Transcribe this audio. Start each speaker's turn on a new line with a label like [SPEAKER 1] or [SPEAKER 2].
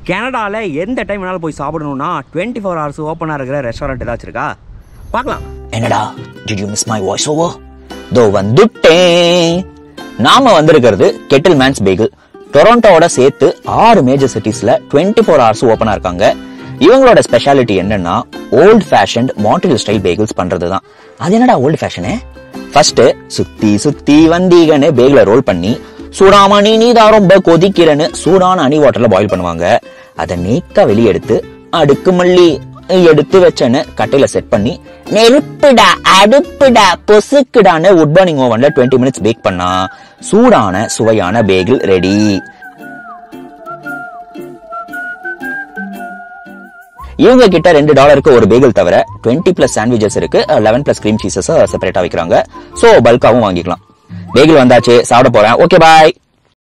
[SPEAKER 1] கனடாவில் எந்த டைம் வேணாலும் போய் சாப்பிடணும்னா டுவெண்ட்டி ஃபோர் ஹவர்ஸ் ஓப்பனாக இருக்கிற ரெஸ்டாரண்ட் ஏதாச்சும் இருக்கா பார்க்கலாம்
[SPEAKER 2] என்னடா did you miss my voice over தோ வந்துட்டேன் நாம வந்திருக்கிறது கெட்டில் மேன்ஸ் பேகிள் டொரண்டோவோட சேர்த்து ஆறு மேஜர் சிட்டிஸ்ல டுவெண்ட்டி ஃபோர் ஹவர்ஸ் ஓப்பனா இருக்காங்க இவங்களோட ஸ்பெஷாலிட்டி என்னன்னா old fashioned Montreal style bagels பண்றது தான் அது என்னடா ஓல்ட் ஃபேஷனு ஃபர்ஸ்ட் சுத்தி சுத்தி வந்தீங்கன்னு பேகில ரோல் பண்ணி சூடாம நீ நீதான் ரொம்ப கொதிக்கிறன்னு சூடான அணி வாட்டர்ல பாயில் பண்ணுவாங்க அதை நேக்கா வெளியே எடுத்து அடுக்கு மல்லி எடுத்து வச்சேன்னு கட்டையில செட் பண்ணி நெருப்புடா அடுப்புடா பொசுக்குடான்னு உட் பர்னிங் ஓவன்ல டுவெண்ட்டி மினிட்ஸ் பேக் பண்ணா சூடான சுவையான பேகிள் ரெடி இவங்க கிட்ட ரெண்டு டாலருக்கு ஒரு பேகிள் தவிர டுவெண்ட்டி பிளஸ் சாண்ட்விச்சஸ் இருக்கு லெவன் பிளஸ் கிரீம் சீசஸ் செப்பரேட்டா வைக்கிறாங்க சோ பல்காவும் வாங்கிக்கலாம் பேகிள் வந்தாச்சு சாப்பிட போறேன் ஓகே பாய்